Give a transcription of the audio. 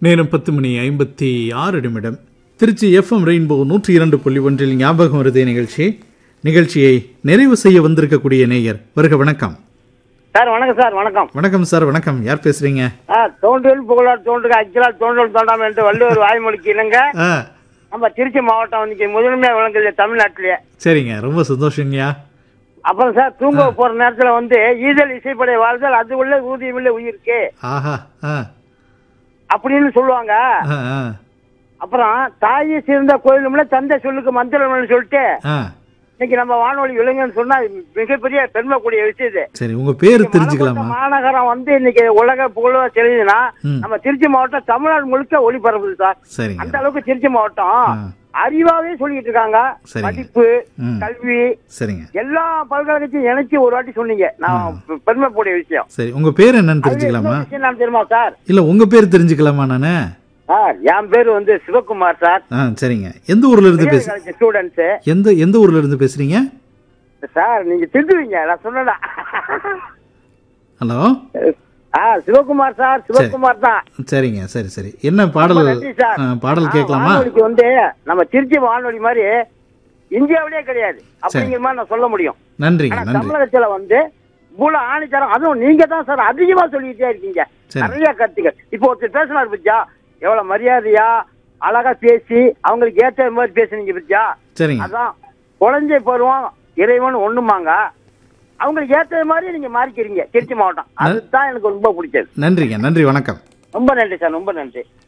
நேரம் பத்து மணி ஐம்பத்தி ஆறு நிமிடம் திருச்சி எஃப்எம் ரெயின்போ நூற்றி இரண்டு புள்ளி ஒன்றில் ஞாபகம் வருதே நிகழ்ச்சி நிகழ்ச்சியை நிறைவு செய்ய வந்திருக்கக்கூடிய நேயர் வருக வணக்கம் சார் வணக்கம் சார் வணக்கம் வணக்கம் சார் வணக்கம் யார் பேசுறீங்க ஆ தோன்றல் புகழார் தோன்றுக அச்சிலார் தோன்றல் தோண்டாம என்று வள்ளுவர் வாய்மொழிக்கு இணங்க ஆ நம்ம திருச்சி மாவட்டம் இன்னைக்கு முதன்மையா விளங்குது தமிழ்நாட்டிலேயே சரிங்க ரொம்ப சந்தோஷங்கய்யா அப்புறம் சார் தூங்க போற நேரத்துல வந்து ஈதல் இசைப்படை வாழ்தல் அது உள்ள ஊதியமில்ல உயிருக்கு ஆஹா ஆ அப்படின்னு சொல்லுவாங்க ஆ ஆ அப்புறம் தாயை சேர்ந்த கோயிலும்ல தந்தை சொல்லுக்கு மந்திரம்னு சொல்லிட்டு ஆ இன்னைக்கு நம்ம வானொலி விலங்குன்னு சொன்னா இது மிகப்பெரிய பெருமைக்கூடிய விஷயம் இது சரி உங்க பேர் தெரிஞ்சுக்கலாமா மலக்கோட்டை மாநகரம் வந்து இன்னைக்கு உலக புகழ தெரியுதுன்னா ம். நம்ம திருச்சி மாவட்டம் தமிழ்நாடு முழுக்க ஒளிபரப்புது சார் சரிங்க அந்த அளவுக்கு திருச்சி மாவட்டம் ஆ. அறிவாவே சொல்லிட்டு இருக்காங்க சரிங்க. படிப்பு ம். கல்வி சரிங்க எல்லா பல்கலைக்கழகத்தையும் இணைச்சு ஒரு வாட்டி சொன்னீங்க நான் பெருமைக்கூடிய விஷயம் சரி உங்க பேர் என்னன்னு அது தெரிஞ்சுக்கலாமா இன்னொரு விஷயம் நான் தெரியுமா சார் இல்ல உங்க பேர் தெரிஞ்சுக்கலாமா நானு சார் என் பேரு வந்து சிவகுமார் சார் ஆ சரிங்க எந்த ஊர்ல இருந்து பேசு ஸ்டூடெண்ட்ஸ் எந்த எந்த ஊர்ல இருந்து பேசுறீங்க சார் நீங்க திருந்துவீங்க நான் சொன்னேன் ஹலோ ஆ சிவகுமார் சார் சிவகுமார் தான் சரிங்க சரி சரி என்ன பாடல் ரொம்ப நன்றி சார். ஆ, பாடல் ஆ, கேட்கலாமா வானொலிக்கு வந்து நம்ம திருச்சி வானொலி மாதிரி இந்தியாவிலே கிடையாது அப்படிங்கிற மாதிரி நான் சொல்ல முடியும் நன்றிங்க ஆனா நன்றி தமிழகத்துல வந்து இவ்வளவு ஆணித்தரம் அதுவும் நீங்க தான் சார் அதிகமா சொல்லிட்டே இருக்கீங்க சரி. நிறைய கருத்துக்கள் இப்போ ஒருத்தர் பேசினார் பத்தியா எவ்வளவு மரியாதையா அழகா பேசி அவங்களுக்கு ஏற்ற மாதிரி பேசுனீங்க பத்தியா சரிங்க அதான் குழந்தை பருவம் இறைவன் ஒண்ணுமாங்க அவங்களுக்கு ஏற்ற மாதிரி நீங்க மாறிக்கிறீங்க திருச்சி மாவட்டம் அதுதான் எனக்கு ரொம்ப பிடிச்சது நன்றிங்க நன்றி வணக்கம் ரொம்ப நன்றி சார் ரொம்ப நன்றி